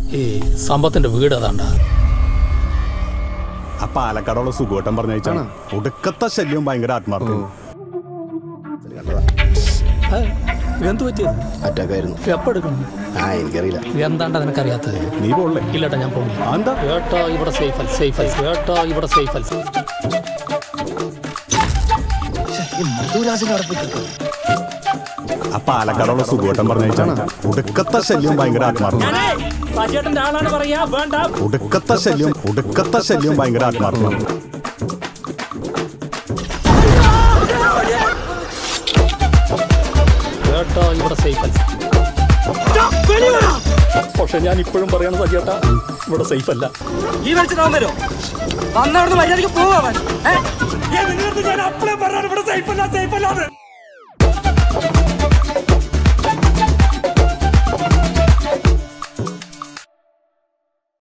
ഈ സമ്പത്തിന്റെ വീട് അതാണ്ട ആ പാലക്കാടുള്ള സുഖോട്ടം പറഞ്ഞാണ് ഒടുക്കത്തെ ശല്യവും ഭയങ്കര ആത്മാർത്ഥവും എന്ത് പറ്റിയത് അറ്റാക്ക് ആയിരുന്നു എപ്പോ എടുക്കണം ആ എനിക്കറിയില്ല എന്താണ്ടാ നിനക്കറിയാത്തത് നീ പോളേ ഇല്ലട്ടാ ഞാൻ പോകുന്നു ആ, എന്താ കേട്ടോ ഇവിടെ സേഫ് അല്ല സേഫ് അല്ല കേട്ടോ ഇവിടെ സേഫ് അല്ല ആ പാലക്കാടുള്ള സുഖോട്ടം പറഞ്ഞാണ് ഒടുക്കത്തെ ശല്യവും ഭയങ്കര ആത്മാർത്ഥവും സജേട്ടന്റെ ആളാണ് പറയാ വേണ്ട ഒടുക്കത്തെ ശല്യം ഒടുക്കത്തെ ശല്യവും ഭയങ്കര ആത്മാർത്ഥവും കേട്ടോ ഇവിടെ സേഫ് അല്ല പക്ഷെ ഞാൻ ഇപ്പോഴും പറയണ സജേട്ടാ ഇവിടെ സേഫ് അല്ല ഈ വലിച്ചിടാൻ വരുമോ വന്നവിടുന്ന് മര്യാദക്ക് പോവാൻ ഞാൻ അപ്പളേ പറഞ്ഞു ഇവിടെ സേഫ് അല്ല സേഫ് അല്ലാതെ